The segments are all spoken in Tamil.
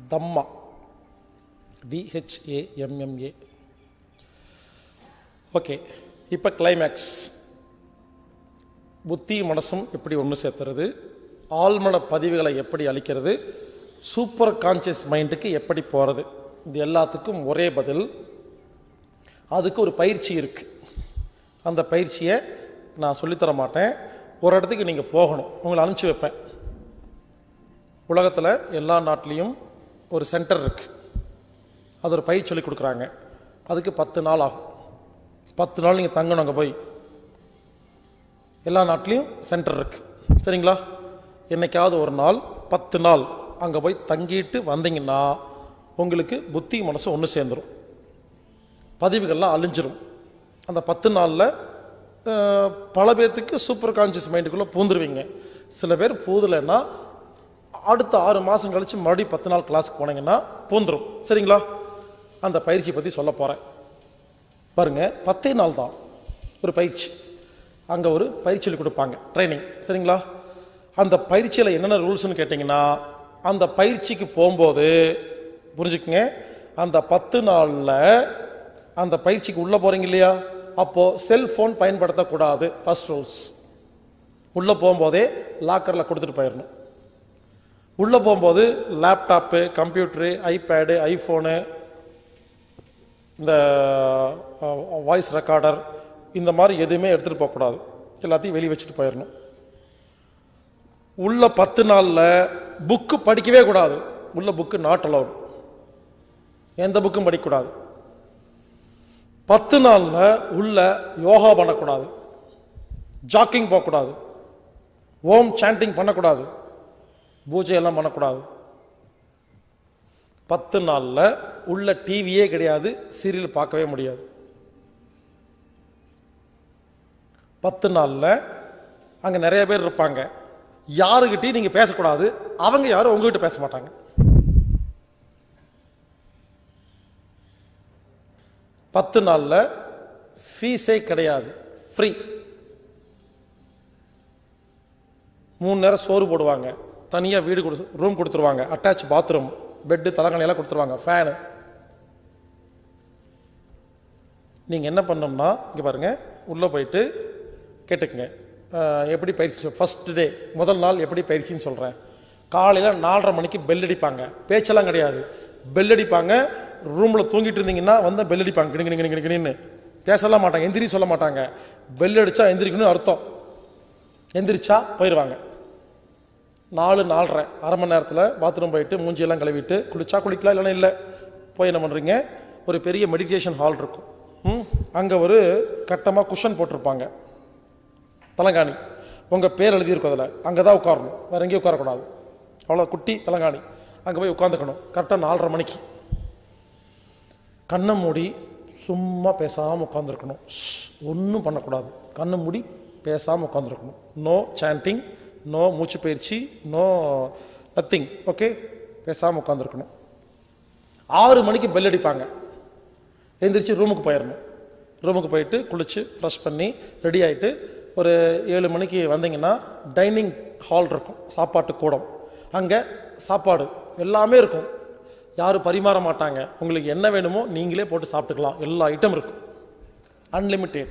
தம்மா டிஹெச்ஏஎம்எம்ஏ ஓகே இப்போ கிளைமேக்ஸ் புத்தி மனசும் எப்படி ஒன்று சேர்த்துறது ஆழ்மன பதிவுகளை எப்படி அளிக்கிறது சூப்பர் கான்சியஸ் மைண்டுக்கு எப்படி போகிறது இது எல்லாத்துக்கும் ஒரே பதில் அதுக்கு ஒரு பயிற்சி இருக்குது அந்த பயிற்சியை நான் சொல்லித்தர மாட்டேன் ஒரு இடத்துக்கு நீங்கள் போகணும் உங்களை அனுப்பிச்சி வைப்பேன் உலகத்தில் எல்லா நாட்டிலையும் ஒரு சென்டர் இருக்குது அது ஒரு பயிற்சி சொல்லி கொடுக்குறாங்க அதுக்கு பத்து நாள் ஆகும் பத்து நாள் நீங்கள் தங்கணும் அங்கே போய் எல்லா நாட்டிலையும் சென்டர் இருக்குது சரிங்களா என்னைக்காவது ஒரு நாள் பத்து நாள் அங்கே போய் தங்கிட்டு வந்தீங்கன்னா உங்களுக்கு புத்தி மனசு ஒன்று சேர்ந்துடும் பதிவுகள்லாம் அழிஞ்சிரும் அந்த பத்து நாளில் அஹ், பல பேர்த்துக்கு சூப்பர் கான்சியஸ் மைண்டுக்குள்ளே பூந்துருவீங்க சில பேர் பூதலைன்னா அடுத்த ஆறு மாதம் கழித்து மறுபடியும் பத்து நாள் கிளாஸ்க்கு போனீங்கன்னா பூந்துரும் சரிங்களா அந்த பயிற்சி பற்றி சொல்ல போகிறேன் பாருங்க பத்தே நாள் தான் ஒரு பயிற்சி அங்கே ஒரு பயிற்சி சொல்லி கொடுப்பாங்க ட்ரைனிங் சரிங்களா அந்த பயிற்சியில் என்னென்ன ரூல்ஸ்னு கேட்டிங்கன்னா அந்த பயிற்சிக்கு போகும்போது புரிஞ்சுக்குங்க அந்த பத்து நாளில் அந்த பயிற்சிக்கு உள்ளே போகிறீங்க இல்லையா அப்போது செல்ஃபோன் பயன்படுத்தக்கூடாது ஃபர்ஸ்ட் ரூல்ஸ் உள்ளே போகும்போதே லாக்கரில் கொடுத்துட்டு போயிடணும் உள்ளே போகும்போது லேப்டாப்பு கம்ப்யூட்டரு ஐபேடு ஐஃபோனு இந்த வாய்ஸ் ரெக்கார்டர் இந்த மாதிரி எதுவுமே எடுத்துகிட்டு போகக்கூடாது எல்லாத்தையும் வெளியே வச்சுட்டு போயிடணும் உள்ள பத்து நாளில் புக்கு படிக்கவே கூடாது உள்ள புக்கு நாட் அலவுட் எந்த புக்கும் படிக்கக்கூடாது பத்து நாளில் உள்ள யோகா பண்ணக்கூடாது ஜாக்கிங் போகக்கூடாது ஓம் சாண்டிங் பண்ணக்கூடாது பூஜையெல்லாம் பண்ணக்கூடாது பத்து நாளில் உள்ள டிவியே கிடையாது சீரியல் பார்க்கவே முடியாது பத்து நாளில் அங்கே நிறைய பேர் இருப்பாங்க யாருக்கிட்டையும் நீங்கள் பேசக்கூடாது அவங்க யாரும் உங்ககிட்ட பேச மாட்டாங்க பத்து நாளில் ஃபீஸே கிடையாது ஃப்ரீ மூணு நேரம் சோறு போடுவாங்க தனியாக வீடு கொடு ரூம் கொடுத்துருவாங்க அட்டாச் பாத்ரூம் பெட்டு தலைகணையெல்லாம் கொடுத்துருவாங்க ஃபேனு நீங்கள் என்ன பண்ணோம்னா இங்கே பாருங்கள் உள்ளே போயிட்டு கேட்டுக்குங்க அஹ், எப்படி பயிற்சி ஃபஸ்ட் டே முதல் நாள் எப்படி பயிற்சின்னு சொல்கிறேன் காலையில் நாலரை மணிக்கு பெல் அடிப்பாங்க பேச்செல்லாம் கிடையாது பெல் அடிப்பாங்க ரூமில் தூங்கிட்டு இருந்தீங்கன்னா வந்து பெல் அடிப்பாங்க கிணி கிணி கிணி கிணின்னு பேசலாம் மாட்டாங்க எந்திரி சொல்ல மாட்டாங்க பெல் அடித்தா எந்திரிக்கணும்னு அர்த்தம் எந்திரிச்சா போயிடுவாங்க நாலு நாலரை அரை மணி நேரத்தில் பாத்ரூம் போயிட்டு மூஞ்சியெல்லாம் கழுவிட்டு குளிச்சா குளிக்கலாம் இல்லைன்னா இல்லை போய் என்ன பண்ணுறீங்க ஒரு பெரிய மெடிடேஷன் ஹால் இருக்கும் ம் அங்கே ஒரு கட்டமாக குஷன் போட்டிருப்பாங்க தலங்காணி உங்கள் பேர் எழுதியிருக்கும் அதில் அங்கே தான் உட்காரணும் வேறு எங்கேயும் உட்காரக்கூடாது அவ்வளோ குட்டி தலங்காணி அங்கே போய் உட்காந்துக்கணும் கரெக்டாக நாலரை மணிக்கு கண்ணை மூடி சும்மா பேசாமல் உட்காந்துருக்கணும் ஒன்றும் பண்ணக்கூடாது கண்ணை மூடி பேசாமல் உட்காந்துருக்கணும் நோ சாண்டிங் நோ மூச்சு பயிற்சி நோ நத்திங் ஓகே பேசாமல் உட்காந்துருக்கணும் ஆறு மணிக்கு பெல் அடிப்பாங்க எந்திரிச்சு ரூமுக்கு போயிடணும் ரூமுக்கு போயிட்டு குளித்து ப்ரெஷ் பண்ணி ரெடி ஆகிட்டு ஒரு ஏழு மணிக்கு வந்தீங்கன்னா டைனிங் ஹால் இருக்கும் சாப்பாட்டு கூடம் அங்கே சாப்பாடு எல்லாமே இருக்கும் யாரும் பரிமாற மாட்டாங்க உங்களுக்கு என்ன வேணுமோ நீங்களே போட்டு சாப்பிட்டுக்கலாம் எல்லா ஐட்டம் இருக்கும் அன்லிமிட்டெட்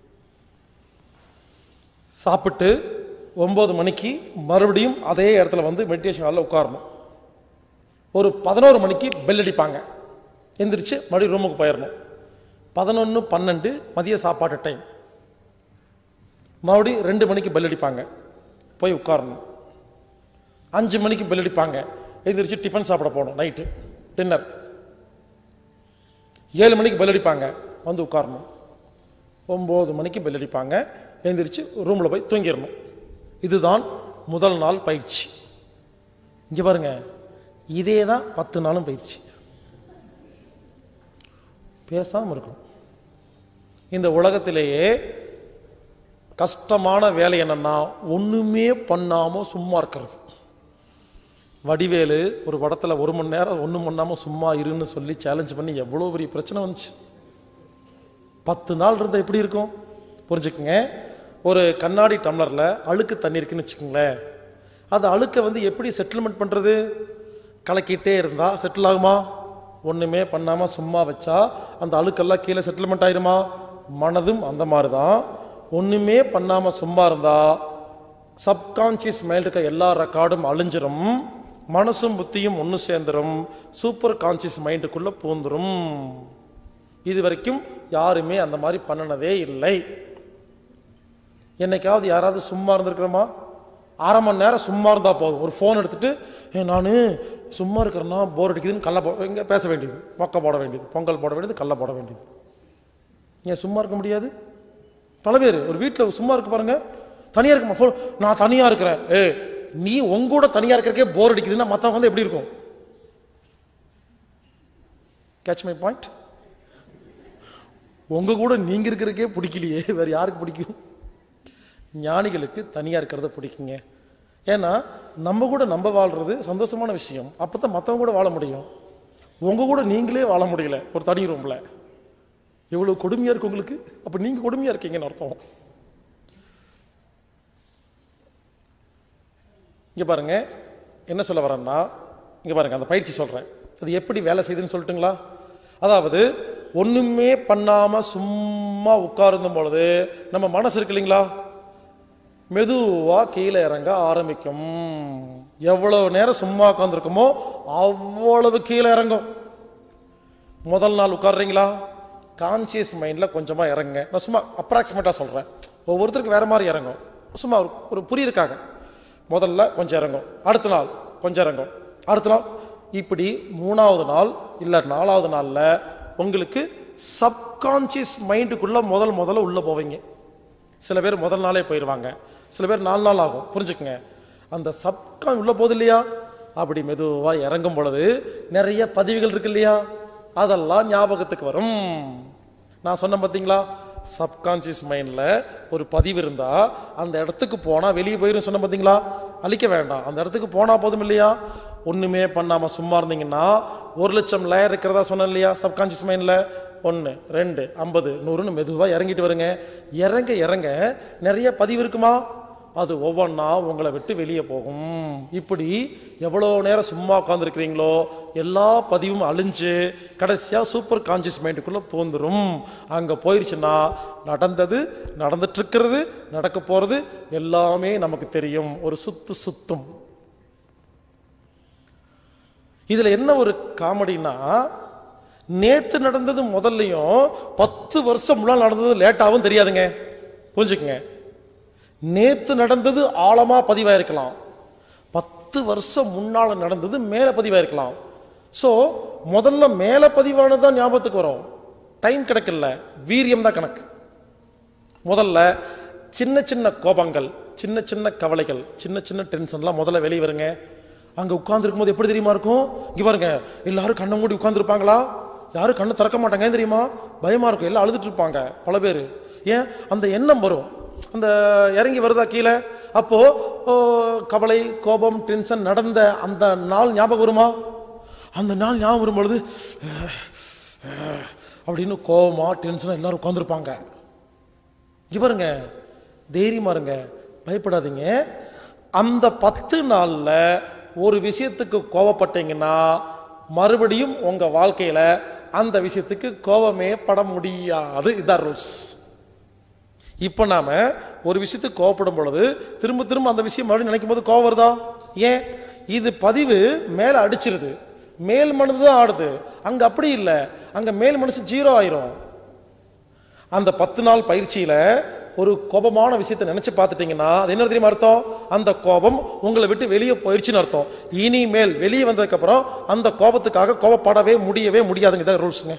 சாப்பிட்டு ஒம்பது மணிக்கு மறுபடியும் அதே இடத்துல வந்து மெடிடேஷன் ஹாலில் உட்காரணும் ஒரு பதினோரு மணிக்கு பெல் அடிப்பாங்க எந்திரிச்சு மறுபடியும் ரூமுக்கு போயிடணும் பதினொன்று பன்னெண்டு மதிய சாப்பாட்டு டைம் மறுபடியும் ரெண்டு மணிக்கு பெல் அடிப்பாங்க போய் உட்காரணும் அஞ்சு மணிக்கு பெல் அடிப்பாங்க எந்திரிச்சு டிஃபன் சாப்பிட போகணும் நைட்டு டின்னர் ஏழு மணிக்கு பெல் அடிப்பாங்க வந்து உட்காரணும் ஒம்பது மணிக்கு பெல் அடிப்பாங்க எந்திரிச்சு ரூமில் போய் தூங்கிடணும் இதுதான் முதல் நாள் பயிற்சி இங்கே பாருங்க இதே தான் பத்து நாளும் பயிற்சி பேசாமல் இருக்கணும் இந்த உலகத்திலேயே கஷ்டமான வேலை என்னன்னா ஒன்றுமே பண்ணாமல் சும்மா இருக்கிறது வடிவேலு ஒரு படத்தில் ஒரு மணி நேரம் ஒன்றும் பண்ணாமல் சும்மா இருன்னு சொல்லி சேலஞ்ச் பண்ணி எவ்வளோ பெரிய பிரச்சனை வந்துச்சு பத்து நாள் இருந்தால் எப்படி இருக்கும் புரிஞ்சுக்குங்க ஒரு கண்ணாடி டம்ளரில் அழுக்கு தண்ணி இருக்குன்னு வச்சுக்கோங்களேன் அது அழுக்கை வந்து எப்படி செட்டில்மெண்ட் பண்ணுறது கலக்கிட்டே இருந்தா செட்டில் ஆகுமா ஒண்ணுமே பண்ணாம சும்மா வச்சா அந்த அழுக்கெல்லாம் கீழே செட்டில்மெண்ட் ஆயிருமா மனதும் அந்த மாதிரி தான் ஒண்ணுமே பண்ணாம சும்மா இருந்தா சப்கான்சியஸ் மைண்ட் இருக்க எல்லா ரெக்கார்டும் அழிஞ்சிரும் மனசும் புத்தியும் ஒன்று சேர்ந்துரும் சூப்பர் கான்சியஸ் மைண்டுக்குள்ள பூந்துரும் இது வரைக்கும் யாருமே அந்த மாதிரி பண்ணினதே இல்லை என்னைக்காவது யாராவது சும்மா இருந்திருக்கிறோமா அரை மணி நேரம் சும்மா இருந்தா போதும் ஒரு ஃபோன் எடுத்துட்டு ஏ நான் சும்மா இருக்கிறேன்னா போர் அடிக்குதுன்னு கல்ல போ இங்கே பேச வேண்டியது மொக்க போட வேண்டியது பொங்கல் போட வேண்டியது கல்ல போட வேண்டியது ஏன் சும்மா இருக்க முடியாது பல பேர் ஒரு வீட்டில் சும்மா இருக்க பாருங்க தனியாக இருக்குமா ஃபோன் நான் தனியாக இருக்கிறேன் ஏ நீ உங்க கூட தனியாக இருக்கிறக்கே போர் அடிக்குதுன்னா மற்றவங்க வந்து எப்படி இருக்கும் கேட்ச் மை பாயிண்ட் உங்க கூட நீங்க இருக்கிறக்கே பிடிக்கலையே வேற யாருக்கு பிடிக்கும் ஞானிகளுக்கு தனியாக இருக்கிறத பிடிக்குங்க ஏன்னா நம்ம கூட நம்ம வாழ்றது சந்தோஷமான விஷயம் அப்போ தான் மற்றவங்க கூட வாழ முடியும் உங்க கூட நீங்களே வாழ முடியல ஒரு தனி ரூமில் எவ்வளோ கொடுமையாக இருக்கு உங்களுக்கு அப்போ நீங்கள் கொடுமையாக இருக்கீங்கன்னு அர்த்தம் இங்கே பாருங்க என்ன சொல்ல வரேன்னா இங்கே பாருங்க அந்த பயிற்சி சொல்கிறேன் அது எப்படி வேலை செய்யுதுன்னு சொல்லட்டுங்களா அதாவது ஒன்றுமே பண்ணாமல் சும்மா உட்கார்ந்தும் பொழுது நம்ம மனசு இருக்கு இல்லைங்களா மெதுவாக கீழே இறங்க ஆரம்பிக்கும் எவ்வளவு நேரம் சும்மா உட்காந்துருக்குமோ அவ்வளவு கீழே இறங்கும் முதல் நாள் உட்கார்றீங்களா கான்சியஸ் மைண்டில் கொஞ்சமாக இறங்குங்க நான் சும்மா அப்ராக்சிமேட்டாக சொல்கிறேன் ஒவ்வொருத்தருக்கு வேற மாதிரி இறங்கும் சும்மா ஒரு ஒரு புரியிருக்காங்க முதல்ல கொஞ்சம் இறங்கும் அடுத்த நாள் கொஞ்சம் இறங்கும் அடுத்த நாள் இப்படி மூணாவது நாள் இல்லை நாலாவது நாளில் உங்களுக்கு சப்கான்சியஸ் மைண்டுக்குள்ளே முதல் முதல்ல உள்ளே போவீங்க சில பேர் முதல் நாளே போயிடுவாங்க சில பேர் நாலு நாள் ஆகும் புரிஞ்சுக்குங்க அந்த சப்கான் உள்ள போகுது இல்லையா அப்படி மெதுவாக இறங்கும் பொழுது நிறைய பதிவுகள் இருக்கு இல்லையா அதெல்லாம் ஞாபகத்துக்கு வரும் நான் சொன்னேன் பார்த்தீங்களா சப்கான்சியஸ் மைண்டில் ஒரு பதிவு இருந்தா அந்த இடத்துக்கு போனால் வெளியே போயிரும் சொன்ன பார்த்தீங்களா அழிக்க வேண்டாம் அந்த இடத்துக்கு போனால் போதும் இல்லையா ஒன்றுமே பண்ணாமல் சும்மா இருந்தீங்கன்னா ஒரு லட்சம் லேயர் இருக்கிறதா சொன்னேன் இல்லையா சப்கான்சியஸ் மைண்டில் ஒன்று ரெண்டு ஐம்பது நூறுன்னு மெதுவாக இறங்கிட்டு வருங்க இறங்க இறங்க நிறைய பதிவு இருக்குமா அது ஒவ்வொன்றா உங்களை விட்டு வெளியே போகும் இப்படி எவ்வளோ நேரம் சும்மா உட்காந்துருக்கிறீங்களோ எல்லா பதிவும் அழிஞ்சு கடைசியாக சூப்பர் கான்சியஸ் மைண்டுக்குள்ளே பூந்துரும் அங்கே போயிடுச்சுன்னா நடந்தது நடந்துட்டு இருக்கிறது நடக்க போகிறது எல்லாமே நமக்கு தெரியும் ஒரு சுத்து சுத்தும் இதில் என்ன ஒரு காமெடினா நேத்து நடந்தது முதல்லையும் பத்து வருஷம் முன்னாள் நடந்தது லேட்டாகவும் தெரியாதுங்க புரிஞ்சுக்குங்க நேத்து நடந்தது ஆழமா பதிவாயிருக்கலாம் பத்து வருஷம் முன்னால நடந்தது மேல பதிவாயிருக்கலாம் ஸோ முதல்ல மேல பதிவானது தான் ஞாபகத்துக்கு வரும் டைம் கணக்கு வீரியம் தான் கணக்கு முதல்ல சின்ன சின்ன கோபங்கள் சின்ன சின்ன கவலைகள் சின்ன சின்ன டென்ஷன்லாம் முதல்ல வெளியே வருங்க அங்க உட்கார்ந்துருக்கும் போது எப்படி தெரியுமா இருக்கும் இங்க பாருங்க எல்லாரும் கண்ணை மூடி உட்கார்ந்துருப்பாங்களா யாரும் கண்ணை திறக்க மாட்டாங்க ஏன் தெரியுமா பயமா இருக்கும் எல்லாம் அழுதுட்டு இருப்பாங்க பல பேர் ஏன் அந்த எண்ணம் வரும் அந்த இறங்கி வருதா கீழே அப்போ ஓ, கவலை கோபம் டென்ஷன் நடந்த அந்த நாள் ஞாபகம் வருமா அந்த நாள் ஞாபகம் வரும் பொழுது அஹ், அஹ், அப்படின்னு கோபமா டென்ஷனாக எல்லாரும் உட்காந்துருப்பாங்க இங்க பாருங்க தைரியமா இருங்க பயப்படாதீங்க அந்த பத்து நாள்ல ஒரு விஷயத்துக்கு கோவப்பட்டீங்கன்னா மறுபடியும் உங்க வாழ்க்கையில அந்த விஷயத்துக்கு கோவமே பட முடியாது இதான் ரூல்ஸ் இப்போ நாம ஒரு விஷயத்துக்கு கோவப்படும் பொழுது திரும்ப திரும்ப அந்த விஷயம் மறுபடியும் நினைக்கும் போது கோவம் வருதா ஏன் இது பதிவு மேல அடிச்சிருது மேல் மனது தான் ஆடுது அங்க அப்படி இல்லை அங்க மேல் மனசு ஜீரோ ஆயிரும் அந்த பத்து நாள் பயிற்சியில ஒரு கோபமான விஷயத்தை நினைச்சு பார்த்துட்டீங்கன்னா அது என்ன தெரியுமா அர்த்தம் அந்த கோபம் உங்களை விட்டு வெளியே போயிடுச்சுன்னு அர்த்தம் இனிமேல் வெளியே வந்ததுக்கு அப்புறம் அந்த கோபத்துக்காக கோபப்படவே முடியவே முடியாதுங்க இதான் ரூல்ஸுங்க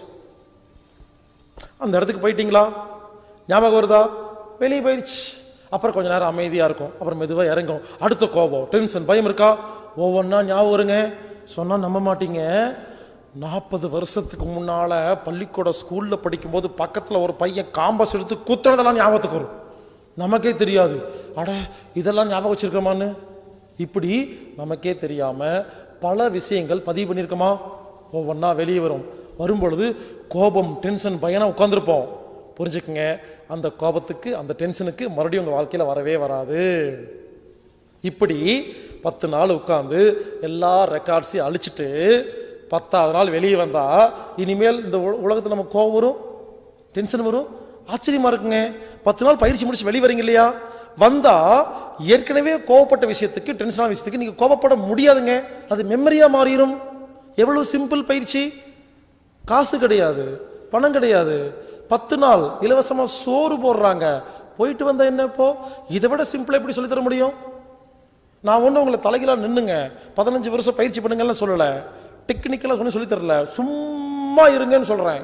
அந்த இடத்துக்கு போயிட்டீங்களா ஞாபகம் வருதா வெளியே போயிடுச்சு அப்புறம் கொஞ்ச நேரம் அமைதியா இருக்கும் அப்புறம் மெதுவா இறங்கும் அடுத்த கோபம் டென்ஷன் பயம் இருக்கா ஒவ்வொன்றா ஞாபகம் வருங்க சொன்னா நம்ப மாட்டீங்க நாற்பது வருஷத்துக்கு முன்னால பள்ளிக்கூட ஸ்கூல்ல படிக்கும்போது பக்கத்துல ஒரு பையன் காம்பஸ் எடுத்து குத்துறதெல்லாம் ஞாபகத்துக்கு வரும் நமக்கே தெரியாது அட இதெல்லாம் ஞாபகம் வச்சிருக்கோமான்னு இப்படி நமக்கே தெரியாம பல விஷயங்கள் பதிவு பண்ணியிருக்கோமா ஒவ்வொன்றா வெளியே வரும் வரும் பொழுது கோபம் டென்ஷன் பயனா உட்காந்துருப்போம் புரிஞ்சுக்குங்க அந்த கோபத்துக்கு அந்த டென்ஷனுக்கு மறுபடியும் உங்கள் வாழ்க்கையில் வரவே வராது இப்படி பத்து நாள் உட்காந்து எல்லா ரெக்கார்ட்ஸையும் அழிச்சிட்டு பத்தாவது நாள் வெளியே வந்தா இனிமேல் இந்த உல- உலகத்துல நம்ம கோவம் வரும் டென்ஷன் வரும் ஆச்சரியமா இருக்குங்க பத்து நாள் பயிற்சி முடிச்சு வெளியே வரீங்க இல்லையா வந்தா ஏற்கனவே கோவப்பட்ட விஷயத்துக்கு டென்ஷனான விஷயத்துக்கு நீங்க கோவப்பட முடியாதுங்க அது மெமரியா மாறிடும் எவ்வளவு சிம்பிள் பயிற்சி காசு கிடையாது பணம் கிடையாது பத்து நாள் இலவசமா சோறு போடுறாங்க போயிட்டு வந்தா என்ன இப்போ இதை விட சிம்பிளா எப்படி சொல்லித் தர முடியும் நான் ஒன்றும் உங்களை தலைகளாக நின்னுங்க பதினஞ்சு வருஷம் பயிற்சி பண்ணுங்கன்னு சொல்லலை டெக்னிக்கலாக ஒன்றும் சொல்லித் தரல சும்மா இருங்கன்னு சொல்கிறேன்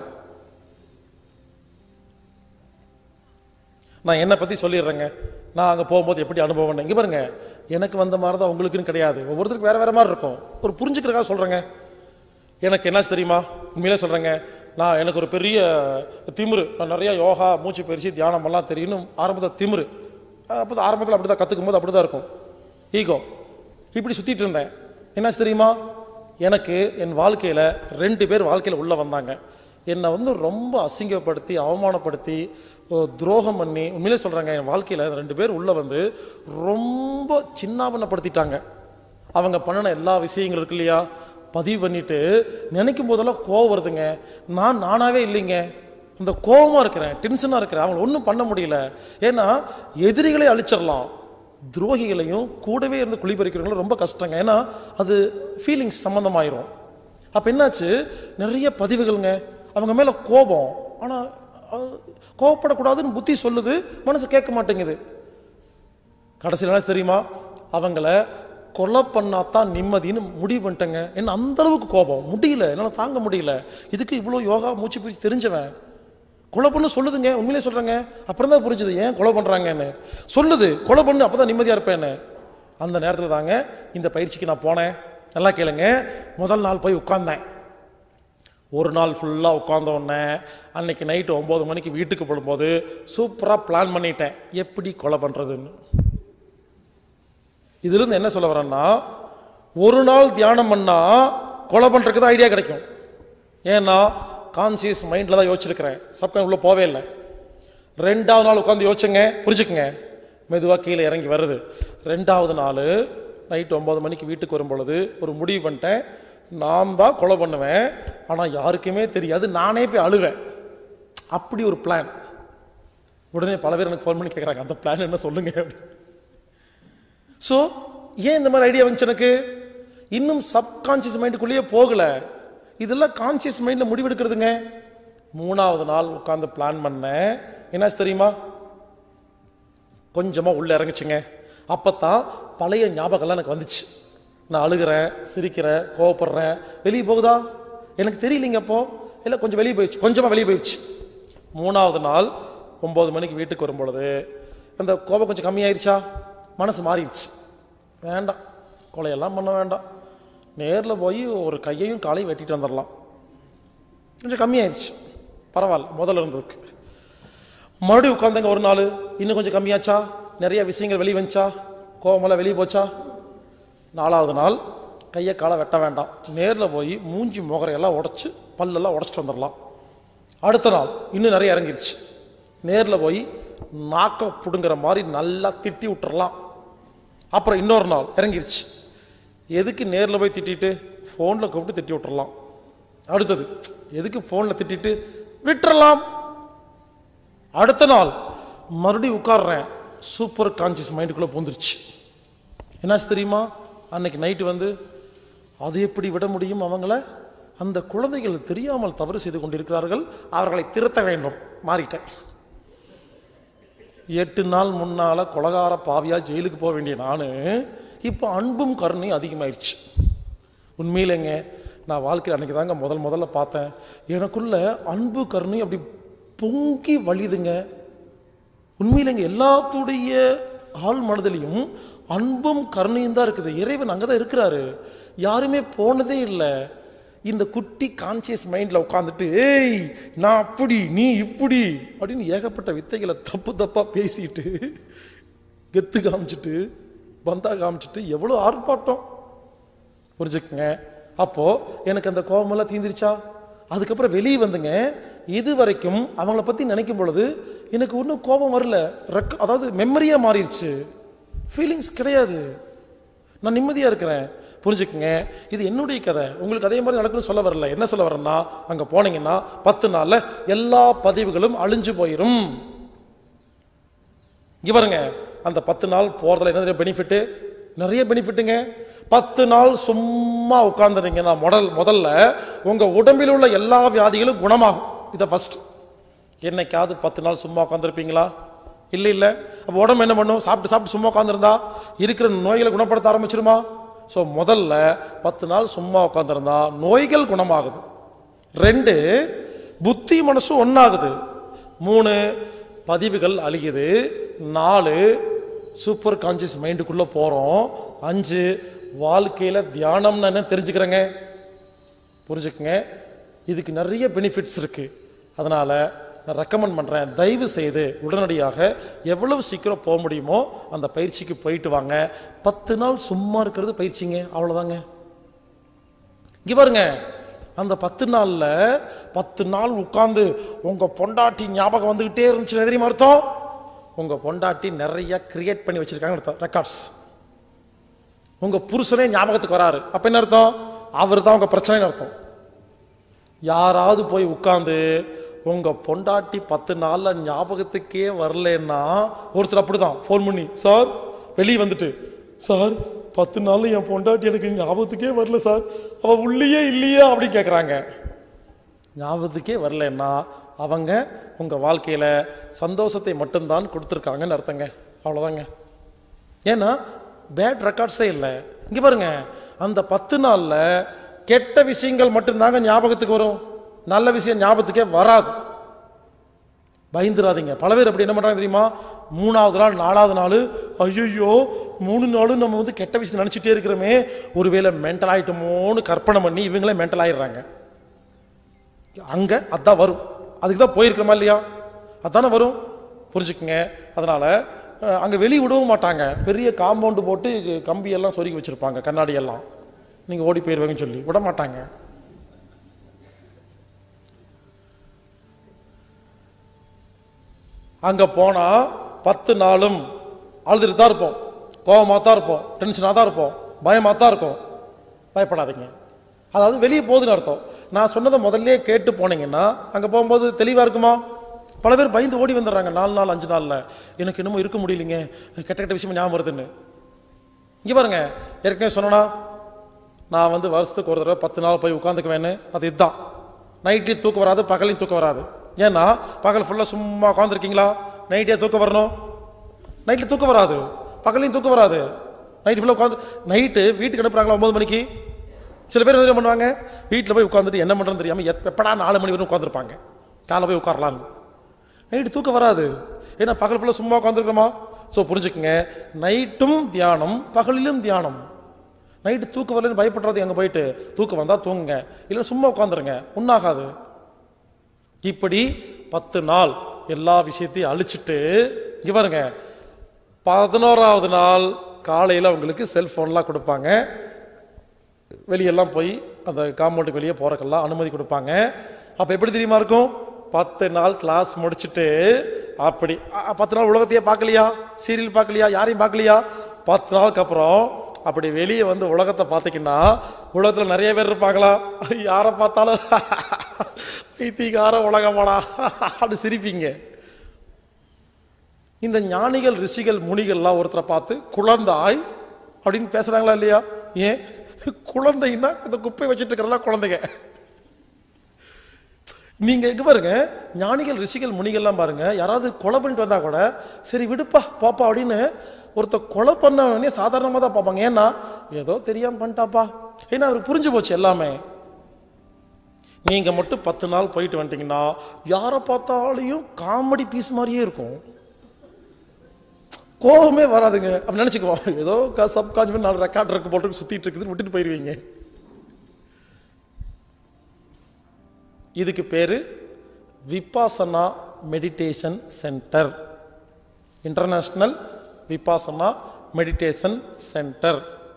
நான் என்னை பற்றி சொல்லிடுறேங்க நான் அங்கே போகும்போது எப்படி அனுபவம் இங்கே பாருங்க எனக்கு வந்த மாதிரி தான் உங்களுக்குன்னு கிடையாது ஒவ்வொருத்தருக்கு வேற வேற மாதிரி இருக்கும் ஒரு புரிஞ்சுக்கிறதுக்காக சொல்கிறேங்க எனக்கு என்ன தெரியுமா உண்மையிலே சொல்கிறேங்க நான் எனக்கு ஒரு பெரிய திமிரு நான் நிறைய யோகா மூச்சு பயிற்சி தியானம் எல்லாம் தெரியும்னு ஆரம்பத்தில் திமிரு அப்போ ஆரம்பத்தில் அப்படி தான் கற்றுக்கும் போது அப்படி தான் இருக்கும் ஈகோ இப்படி சுற்றிட்டு இருந்தேன் என்னாச்சு தெரியுமா எனக்கு என் வாழ்க்கையில் ரெண்டு பேர் வாழ்க்கையில் உள்ளே வந்தாங்க என்னை வந்து ரொம்ப அசிங்கப்படுத்தி அவமானப்படுத்தி ஒரு துரோகம் பண்ணி உண்மையிலே சொல்கிறேங்க என் வாழ்க்கையில் ரெண்டு பேர் உள்ளே வந்து ரொம்ப சின்னாபனப்படுத்திட்டாங்க அவங்க பண்ணின எல்லா விஷயங்கள் இருக்கு இல்லையா பதிவு பண்ணிட்டு நினைக்கும் போதெல்லாம் கோவம் வருதுங்க நான் நானாவே இல்லைங்க அந்த கோவமா இருக்கிறேன் டென்ஷனாக இருக்கிறேன் அவங்கள ஒன்றும் பண்ண முடியல ஏன்னா எதிரிகளை அழிச்சிடலாம் துரோகிகளையும் கூடவே இருந்து குளிபறிக்கிறவங்களும் ரொம்ப கஷ்டங்க ஏன்னா அது ஃபீலிங்ஸ் சம்மந்தமாயிரும் அப்போ என்னாச்சு நிறைய பதிவுகள்ங்க அவங்க மேலே கோபம் ஆனால் கோவப்படக்கூடாதுன்னு புத்தி சொல்லுது மனசு கேட்க மாட்டேங்குது கடைசியில் என்ன தெரியுமா அவங்கள கொலை பண்ணாதான் நிம்மதின்னு முடிவு பண்ணிட்டேங்க என்ன அந்த அளவுக்கு கோபம் முடியல என்னால் தாங்க முடியல இதுக்கு இவ்வளோ யோகா மூச்சு பயிற்சி தெரிஞ்சவன் கொலை பண்ணு சொல்லுதுங்க உண்மையிலே சொல்கிறேங்க அப்புறம் தான் புரிஞ்சுது ஏன் கொலை பண்ணுறாங்கன்னு சொல்லுது கொலை பண்ணு அப்போ தான் நிம்மதியாக இருப்பேன்னு அந்த நேரத்தில் தாங்க இந்த பயிற்சிக்கு நான் போனேன் நல்லா கேளுங்க முதல் நாள் போய் உட்கார்ந்தேன் ஒரு நாள் ஃபுல்லாக உட்கார்ந்த உடனே அன்னைக்கு நைட்டு ஒம்பது மணிக்கு வீட்டுக்கு போடும்போது சூப்பராக பிளான் பண்ணிட்டேன் எப்படி கொலை பண்ணுறதுன்னு இதிலிருந்து என்ன சொல்ல வரேன்னா ஒரு நாள் தியானம் பண்ணா கொலை பண்ணுறதுக்கு தான் ஐடியா கிடைக்கும் ஏன்னா கான்சியஸ் மைண்டில் தான் யோசிச்சிருக்கிறேன் சப்கான் உள்ள போவே இல்லை ரெண்டாவது நாள் உட்காந்து யோசிச்சுங்க புரிஞ்சுக்குங்க மெதுவாக கீழே இறங்கி வருது ரெண்டாவது நாள் நைட் ஒம்பது மணிக்கு வீட்டுக்கு வரும் பொழுது ஒரு முடிவு பண்ணிட்டேன் நான் தான் கொலை பண்ணுவேன் ஆனால் யாருக்குமே தெரியாது நானே போய் அழுவேன் அப்படி ஒரு பிளான் உடனே பல பேர் எனக்கு ஃபோன் பண்ணி கேட்குறாங்க அந்த பிளான் என்ன சொல்லுங்க அப்படின்னு ஸோ ஏன் இந்த மாதிரி ஐடியா வந்துச்சு எனக்கு இன்னும் சப்கான்சியஸ் மைண்டுக்குள்ளேயே போகல இதெல்லாம் கான்சியஸ் மைண்டில் முடிவெடுக்கிறதுங்க மூணாவது நாள் உட்காந்து பிளான் பண்ணேன் என்னாச்சு தெரியுமா கொஞ்சமாக உள்ளே இறங்குச்சுங்க அப்பதான் பழைய ஞாபகம்லாம் எனக்கு வந்துச்சு நான் அழுகிறேன் சிரிக்கிறேன் கோவப்படுறேன் வெளியே போகுதா எனக்கு தெரியலைங்க அப்போ இல்லை கொஞ்சம் வெளியே போயிடுச்சு கொஞ்சமாக வெளியே போயிடுச்சு மூணாவது நாள் ஒம்பது மணிக்கு வீட்டுக்கு வரும் பொழுது அந்த கோபம் கொஞ்சம் கம்மியாயிருச்சா மனசு மாறிடுச்சு வேண்டாம் கொலையெல்லாம் பண்ண வேண்டாம் நேரில் போய் ஒரு கையையும் காலையும் வெட்டிட்டு வந்துடலாம் கொஞ்சம் கம்மியாயிருச்சு பரவாயில்ல முதல்ல இருந்ததுக்கு மறுபடியும் உட்காந்தங்க ஒரு நாள் இன்னும் கொஞ்சம் கம்மியாச்சா நிறைய விஷயங்கள் வெளியே வந்துச்சா கோவமெல்லாம் வெளியே போச்சா நாலாவது நாள் கையை காலை வெட்ட வேண்டாம் நேரில் போய் மூஞ்சி முகரையெல்லாம் உடச்சி பல்லெல்லாம் உடச்சிட்டு வந்துடலாம் அடுத்த நாள் இன்னும் நிறைய இறங்கிருச்சு நேரில் போய் நாக்க பிடுங்குற மாதிரி நல்லா திட்டி விட்டுறலாம் அப்புறம் இன்னொரு நாள் இறங்கிருச்சு எதுக்கு நேரில் போய் திட்டிட்டு ஃபோனில் கூப்பிட்டு திட்டி விட்டுறலாம் அடுத்தது எதுக்கு ஃபோனில் திட்டிட்டு விட்டுறலாம் அடுத்த நாள் மறுபடியும் உட்கார்றேன் சூப்பர் கான்சியஸ் மைண்டுக்குள்ளே பூந்துருச்சு என்னாச்சு தெரியுமா அன்னைக்கு நைட்டு வந்து அது எப்படி விட முடியும் அவங்கள அந்த குழந்தைகள் தெரியாமல் தவறு செய்து கொண்டிருக்கிறார்கள் அவர்களை திருத்த வேண்டும் மாறிட்டேன் எட்டு நாள் முன்னால கொலகார பாவியா ஜெயிலுக்கு போக வேண்டிய நான் இப்போ அன்பும் கருணையும் அதிகமாயிருச்சு உண்மையிலேங்க நான் வாழ்க்கையில் அன்னைக்கு தாங்க முதல் முதல்ல பார்த்தேன் எனக்குள்ள அன்பு கருணையும் அப்படி பொங்கி வழியுதுங்க உண்மையிலேங்க எல்லாத்துடைய ஆள் மனதிலையும் அன்பும் கருணையும் தான் இருக்குது இறைவன் அங்கே தான் இருக்கிறாரு யாருமே போனதே இல்லை இந்த குட்டி கான்சியஸ் மைண்டில் உட்காந்துட்டு ஏய் நான் அப்படி நீ இப்படி அப்படின்னு ஏகப்பட்ட வித்தைகளை தப்பு தப்பாக பேசிட்டு கெத்து காமிச்சிட்டு பந்தா காமிச்சிட்டு எவ்வளோ ஆர்ப்பாட்டம் புரிஞ்சுக்குங்க அப்போ எனக்கு அந்த கோபமெல்லாம் தீந்துருச்சா அதுக்கப்புறம் வெளியே வந்துங்க இது வரைக்கும் அவங்கள பற்றி நினைக்கும் பொழுது எனக்கு ஒன்றும் கோபம் வரல ரெக் அதாவது மெமரியாக மாறிடுச்சு ஃபீலிங்ஸ் கிடையாது நான் நிம்மதியாக இருக்கிறேன் புரிஞ்சுக்குங்க இது என்னுடைய கதை உங்களுக்கு அதே மாதிரி நடக்கும்னு சொல்ல வரல என்ன சொல்ல வரேன்னா அங்கே போனீங்கன்னா பத்து நாளில் எல்லா பதிவுகளும் அழிஞ்சு போயிடும் இங்க பாருங்க அந்த பத்து நாள் போறதுல என்ன பெனிஃபிட் நிறைய பெனிஃபிட்டுங்க பத்து நாள் சும்மா உட்கார்ந்துருங்கன்னா முதல் முதல்ல உங்க உடம்பில் உள்ள எல்லா வியாதிகளும் குணமாகும் இதை ஃபர்ஸ்ட் என்னைக்காவது பத்து நாள் சும்மா உட்காந்துருப்பீங்களா இல்லை இல்லை அப்போ உடம்பு என்ன பண்ணும் சாப்பிட்டு சாப்பிட்டு சும்மா உட்காந்துருந்தா இருக்கிற நோய்களை குணப்படுத்த ஆரம்பிச்சிருமா ஸோ முதல்ல பத்து நாள் சும்மா உட்காந்துருந்தா நோய்கள் குணமாகுது ரெண்டு புத்தி மனசும் ஒன்றாகுது மூணு பதிவுகள் அழியுது நாலு சூப்பர் கான்சியஸ் மைண்டுக்குள்ளே போகிறோம் அஞ்சு வாழ்க்கையில் தியானம்னு என்ன தெரிஞ்சுக்கிறேங்க புரிஞ்சுக்குங்க இதுக்கு நிறைய பெனிஃபிட்ஸ் இருக்கு அதனால நான் ரெக்கமெண்ட் பண்ணுறேன் தயவு செய்து உடனடியாக எவ்வளவு சீக்கிரம் போக முடியுமோ அந்த பயிற்சிக்கு போயிட்டு வாங்க பத்து நாள் சும்மா இருக்கிறது பயிற்சிங்க அவ்வளோதாங்க இங்க பாருங்க அந்த பத்து நாள்ல பத்து நாள் உட்கார்ந்து உங்க பொண்டாட்டி ஞாபகம் வந்துகிட்டே இருந்துச்சு தெரியுமா அர்த்தம் உங்க பொண்டாட்டி நிறைய கிரியேட் பண்ணி வச்சிருக்காங்க அர்த்தம் ரெக்கார்ட்ஸ் உங்க புருஷனே ஞாபகத்துக்கு வராரு அப்ப என்ன அர்த்தம் அவர் தான் உங்க பிரச்சனைன்னு அர்த்தம் யாராவது போய் உட்கார்ந்து உங்க பொண்டாட்டி பத்து நாள்ல ஞாபகத்துக்கே வரலன்னா ஒருத்தர் அப்படிதான் ஃபோன் பண்ணி சார் வெளியே வந்துட்டு சார் பத்து நாள்ல என் பொண்டாட்டி எனக்கு ஞாபகத்துக்கே வரல சார் அவ உள்ளேயே இல்லையா அப்படின்னு கேட்குறாங்க ஞாபகத்துக்கே வரலன்னா அவங்க உங்க வாழ்க்கையில சந்தோஷத்தை மட்டும்தான் கொடுத்துருக்காங்கன்னு அர்த்தங்க அவ்வளோதாங்க ஏன்னா பேட் ரெக்கார்ட்ஸே இல்லை இங்க பாருங்க அந்த பத்து நாள்ல கெட்ட விஷயங்கள் மட்டும்தாங்க ஞாபகத்துக்கு வரும் நல்ல விஷயம் ஞாபகத்துக்கே வராது பயந்துராதீங்க பல பேர் அப்படி என்ன பண்றாங்க தெரியுமா மூணாவது நாள் நாலாவது நாள் ஐயோ மூணு நாளும் நம்ம வந்து கெட்ட விஷயம் நினைச்சிட்டே இருக்கிறோமே ஒருவேளை மென்டல் ஆயிட்டோமோன்னு கற்பனை பண்ணி இவங்களே மென்டல் ஆயிடுறாங்க அங்க அதான் வரும் அதுக்கு தான் போயிருக்கோமா இல்லையா அதானே வரும் புரிஞ்சுக்குங்க அதனால அஹ், அங்க வெளியே விடவும் மாட்டாங்க பெரிய காம்பவுண்டு போட்டு கம்பி எல்லாம் சொருகி வச்சிருப்பாங்க கண்ணாடி எல்லாம் நீங்க ஓடி போயிருவீங்கன்னு சொல்லி விட மாட்டாங்க அங்க போனா பத்து நாளும் அழுதுட்டு தான் இருப்போம் கோபமாக தான் இருப்போம் டென்ஷனாக தான் இருப்போம் பயமாக தான் இருக்கும் பயப்படாதீங்க அதாவது வெளியே போகுதுன்னு அர்த்தம் நான் சொன்னதை முதல்ல கேட்டு போனீங்கன்னா அங்கே போகும்போது தெளிவாக இருக்குமா பல பேர் பயந்து ஓடி வந்துடுறாங்க நாலு நாள் அஞ்சு நாளில் எனக்கு இன்னமும் இருக்க முடியலைங்க கெட்ட கெட்ட விஷயம் ஞாபகம் வருதுன்னு இங்கே பாருங்க ஏற்கனவே சொன்னனா நான் வந்து வருஷத்துக்கு ஒரு தடவை பத்து நாள் போய் உட்காந்துக்குவேன்னு அது இதுதான் நைட்லேயும் தூக்கம் வராது பகலையும் தூக்கம் வராது ஏன்னா பகல் ஃபுல்லாக சும்மா உட்காந்துருக்கீங்களா நைட்டே தூக்கம் வரணும் நைட்டில் தூக்கம் வராது பகலையும் தூக்கம் வராது நைட்டு ஃபுல்லாக உட்காந்து நைட்டு வீட்டுக்கு அனுப்புறாங்களா ஒம்பது மணிக்கு சில பேர் என்ன பண்ணுவாங்க வீட்டில் போய் உட்காந்துட்டு என்ன பண்ணுறதுன்னு தெரியாமல் எப்படா நாலு மணி வரைக்கும் உட்காந்துருப்பாங்க காலை போய் உட்காரலான்னு நைட்டு தூக்கம் வராது ஏன்னா பகல் ஃபுல்லாக சும்மா உட்காந்துருக்கோமா ஸோ புரிஞ்சுக்குங்க நைட்டும் தியானம் பகலிலும் தியானம் நைட்டு தூக்கம் வரலன்னு பயப்படுறது அங்கே போயிட்டு தூக்கம் வந்தால் தூங்குங்க இல்லை சும்மா உட்காந்துருங்க உண்ணாகாது இப்படி பத்து நாள் எல்லா விஷயத்தையும் அழிச்சிட்டு இங்க பாருங்க பதினோராவது நாள் காலையில் உங்களுக்கு செல்ஃபோன்லாம் கொடுப்பாங்க வெளியெல்லாம் போய் அந்த காம்பவுண்டுக்கு வெளியே போறக்கெல்லாம் அனுமதி கொடுப்பாங்க அப்போ எப்படி தெரியுமா இருக்கும் பத்து நாள் கிளாஸ் முடிச்சுட்டு அப்படி அ- பத்து நாள் உலகத்தையே பார்க்கலையா சீரியல் பார்க்கலையா யாரையும் பார்க்கலையா பத்து நாளுக்கு அப்புறம் அப்படி வெளியே வந்து உலகத்தை பார்த்தீங்கன்னா உலகத்தில் நிறைய பேர் இருப்பாங்களா யாரை பார்த்தாலும் பைத்தியக்கார உலகமாடா அப்படி சிரிப்பீங்க இந்த ஞானிகள் ரிஷிகள் முனிகள்லாம் ஒருத்தரை பார்த்து குழந்தாய் அப்படின்னு பேசுறாங்களா இல்லையா ஏன் குழந்தைன்னா இந்த குப்பை வச்சுட்டு இருக்கிறதெல்லாம் குழந்தைங்க நீங்க எங்க பாருங்க ஞானிகள் ரிஷிகள் முனிகள்லாம் பாருங்க யாராவது கொலை பண்ணிட்டு வந்தா கூட சரி விடுப்பா பாப்பா அப்படின்னு ஒருத்த கொலை பண்ண உடனே சாதாரணமாக தான் பார்ப்பாங்க ஏன்னா ஏதோ தெரியாம பண்ணிட்டாப்பா ஏன்னா அவருக்கு புரிஞ்சு போச்சு எல்லாமே நீங்க மட்டும் பத்து நாள் போயிட்டு வந்துட்டீங்கன்னா யாரை பார்த்தாலையும் காமெடி பீஸ் மாதிரியே இருக்கும் கோபமே வராதுங்க அப்படி நினச்சிக்குவோம் ஏதோ சப்கான்ஷியஸ் நாலு ரெக்கார்ட் இருக்கு போட்டு சுத்திட்டு இருக்குதுன்னு விட்டுட்டு போயிருவீங்க இதுக்கு பேரு Vipassana meditation centre international Vipassana meditation centre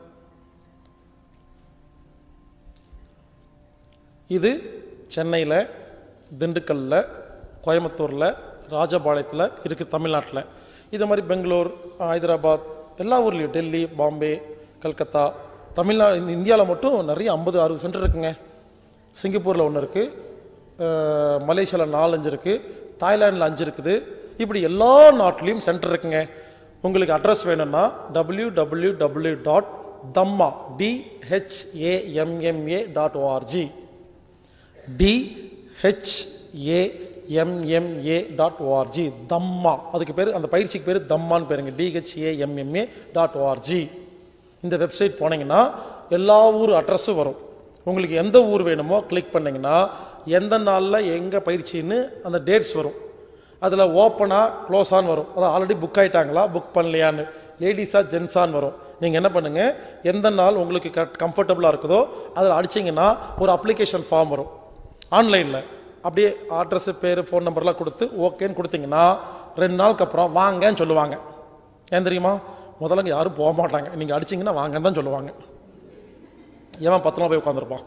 இது சென்னையில் திண்டுக்கல்ல கோயம்புத்தூரில் ராஜபாளையத்தில் இருக்குது தமிழ்நாட்டில் இது மாதிரி பெங்களூர் ஹைதராபாத் எல்லா ஊர்லேயும் டெல்லி பாம்பே கல்கத்தா தமிழ்நாடு இந்தியாவில் மட்டும் நிறைய ஐம்பது அறுபது சென்டர் இருக்குங்க சிங்கப்பூரில் ஒன்று இருக்குது மலேசியாவில் நாலஞ்சு இருக்குது தாய்லாண்டில் அஞ்சு இருக்குது இப்படி எல்லா நாட்டிலையும் சென்டர் இருக்குங்க உங்களுக்கு அட்ரஸ் வேணும்னா W W W dot Dhamma DHAMMA dot ORG DHAMMA dot ORG Dhamma அதுக்கு பேர் அந்த பயிற்சிக்கு பேர் தம்மான்னு பேருங்க டிஹெச்ஏஎம்எம்ஏ டாட் ஓஆர்ஜி இந்த வெப்சைட் போனீங்கன்னா எல்லா ஊர் அட்ரஸும் வரும் உங்களுக்கு எந்த ஊர் வேணுமோ கிளிக் பண்ணீங்கன்னா எந்த நாளில் எங்கே பயிற்சின்னு அந்த டேட்ஸ் வரும் அதில் ஓப்பனாக க்ளோஸான்னு வரும் அதான் ஆல்ரெடி புக் ஆயிட்டாங்களா புக் பண்ணலையான்னு லேடிஸா ஜென்ஸான்னு வரும் நீங்கள் என்ன பண்ணுங்கள் எந்த நாள் உங்களுக்கு கரெக்ட் கம்ஃபர்டபுளாக இருக்குதோ அதில் அடிச்சிங்கன்னா ஒரு அப்ளிகேஷன் ஃபார்ம் வரும் ஆன்லைனில் அப்படியே அட்ரஸு பேர் ஃபோன் நம்பர்லாம் கொடுத்து ஓகேன்னு கொடுத்தீங்கன்னா ரெண்டு நாளுக்கு அப்புறம் வாங்கன்னு சொல்லுவாங்க ஏன் தெரியுமா முதல்ல இங்க யாரும் போக மாட்டாங்க நீங்கள் அடிச்சிங்கன்னா வாங்கன்னு தான் சொல்லுவாங்க ஏன் பத்து நாள் போய் உட்காந்துருப்பான்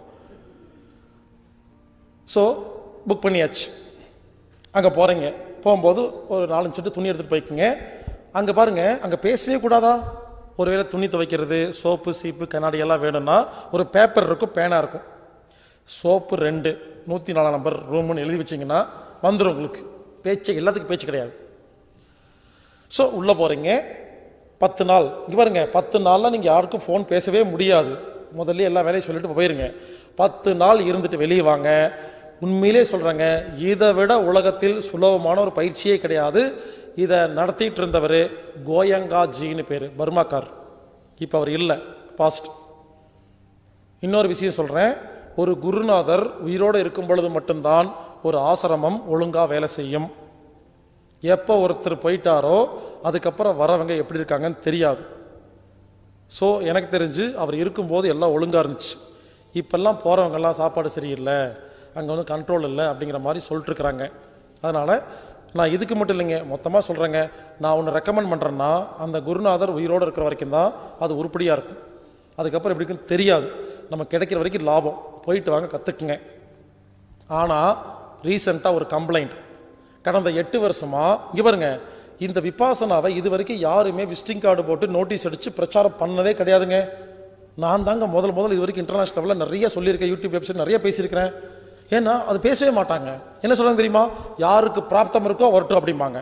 ஸோ புக் பண்ணியாச்சு அங்கே போகிறீங்க போகும்போது ஒரு நாலஞ்சு செட்டு துணி எடுத்துகிட்டு போய்க்குங்க அங்கே பாருங்கள் அங்கே பேசவே கூடாதா ஒருவேளை துணி துவைக்கிறது சோப்பு சீப்பு கண்ணாடி எல்லாம் வேணும்னா ஒரு பேப்பர் இருக்கும் பேனா இருக்கும் சோப்பு ரெண்டு நூற்றி நாலாம் நம்பர் ரூம்னு எழுதி வச்சிங்கன்னா வந்துடும் உங்களுக்கு பேச்சு எல்லாத்துக்கும் பேச்சு கிடையாது ஸோ உள்ளே போகிறீங்க பத்து நாள் இங்கே பாருங்க பத்து நாளில் நீங்கள் யாருக்கும் ஃபோன் பேசவே முடியாது முதல்ல எல்லா வேலையும் சொல்லிட்டு போயிருங்க பத்து நாள் இருந்துட்டு வெளியே வாங்க உண்மையிலே சொல்கிறேங்க இதை விட உலகத்தில் சுலபமான ஒரு பயிற்சியே கிடையாது இதை நடத்திட்டு இருந்தவர் கோயங்காஜின்னு பேர் பர்மாக்கார் இப்போ அவர் இல்லை பாஸ்ட் இன்னொரு விஷயம் சொல்கிறேன் ஒரு குருநாதர் உயிரோடு இருக்கும் பொழுது மட்டும்தான் ஒரு ஆசிரமம் ஒழுங்காக வேலை செய்யும் எப்போ ஒருத்தர் போயிட்டாரோ அதுக்கப்புறம் வரவங்க எப்படி இருக்காங்கன்னு தெரியாது ஸோ எனக்கு தெரிஞ்சு அவர் இருக்கும்போது எல்லாம் ஒழுங்காக இருந்துச்சு இப்போல்லாம் போகிறவங்கெல்லாம் சாப்பாடு சரியில்லை அங்கே வந்து கண்ட்ரோல் இல்லை அப்படிங்கிற மாதிரி சொல்லிட்டு இருக்கிறாங்க அதனால் நான் இதுக்கு மட்டும் இல்லைங்க மொத்தமாக சொல்கிறேங்க நான் ஒன்று ரெக்கமெண்ட் பண்ணுறேன்னா அந்த குருநாதர் உயிரோடு இருக்கிற வரைக்கும் தான் அது உருப்படியாக இருக்கும் அதுக்கப்புறம் எப்படி இருக்குன்னு தெரியாது நம்ம கிடைக்கிற வரைக்கும் லாபம் போயிட்டு வாங்க கற்றுக்குங்க ஆனால் ரீசெண்டாக ஒரு கம்ப்ளைண்ட் கடந்த எட்டு வருஷமாக இங்கே பாருங்க இந்த விபாசனாவை இது வரைக்கும் யாருமே விசிட்டிங் கார்டு போட்டு நோட்டீஸ் அடித்து பிரச்சாரம் பண்ணதே கிடையாதுங்க நான் தாங்க முதல் முதல் இது வரைக்கும் இன்டர்நேஷனல் லெவலில் நிறைய சொல்லியிருக்கேன் யூடியூப் வெப்சைட் நிறைய பேசியிருக்கிறேன் ஏன்னா அது பேசவே மாட்டாங்க என்ன சொல்றாங்க தெரியுமா யாருக்கு பிராப்தம் இருக்கோ வரட்டும் அப்படிம்பாங்க